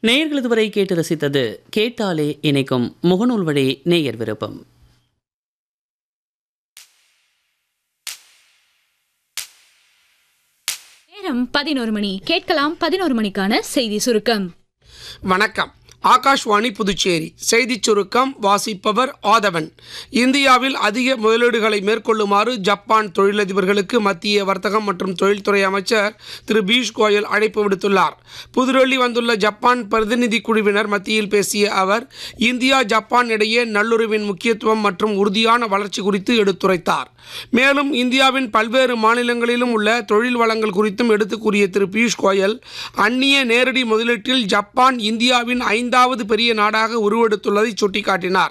நேயர்கள் இதுவரை கேட்டு ரசித்தது கேட்டாலே இணைக்கும் முகநூல் வழி நேயர் விருப்பம் நேரம் பதினோரு மணி கேட்கலாம் பதினோரு மணிக்கான செய்தி சுருக்கம் வணக்கம் ஆகாஷ்வாணி புதுச்சேரி செய்திச் சுருக்கம் வாசிப்பவர் ஆதவன் இந்தியாவில் அதிக முதலீடுகளை மேற்கொள்ளுமாறு ஜப்பான் தொழிலதிபர்களுக்கு மத்திய வர்த்தகம் மற்றும் தொழில்துறை அமைச்சர் திரு பியூஷ் கோயல் அழைப்பு விடுத்துள்ளார் புதுடெல்லி வந்துள்ள ஜப்பான் பிரதிநிதி குழுவினர் மத்தியில் பேசிய அவர் இந்தியா ஜப்பான் இடையே நல்லுறவின் முக்கியத்துவம் மற்றும் உறுதியான வளர்ச்சி குறித்து எடுத்துரைத்தார் மேலும் இந்தியாவின் பல்வேறு மாநிலங்களிலும் உள்ள தொழில் வளங்கள் குறித்தும் எடுத்து கூறிய திரு பியூஷ் கோயல் அந்நிய நேரடி முதலீட்டில் ஜப்பான் இந்தியாவின் ஐந்தாவது பெரிய நாடாக உருவெடுத்துள்ளதை சுட்டிக்காட்டினார்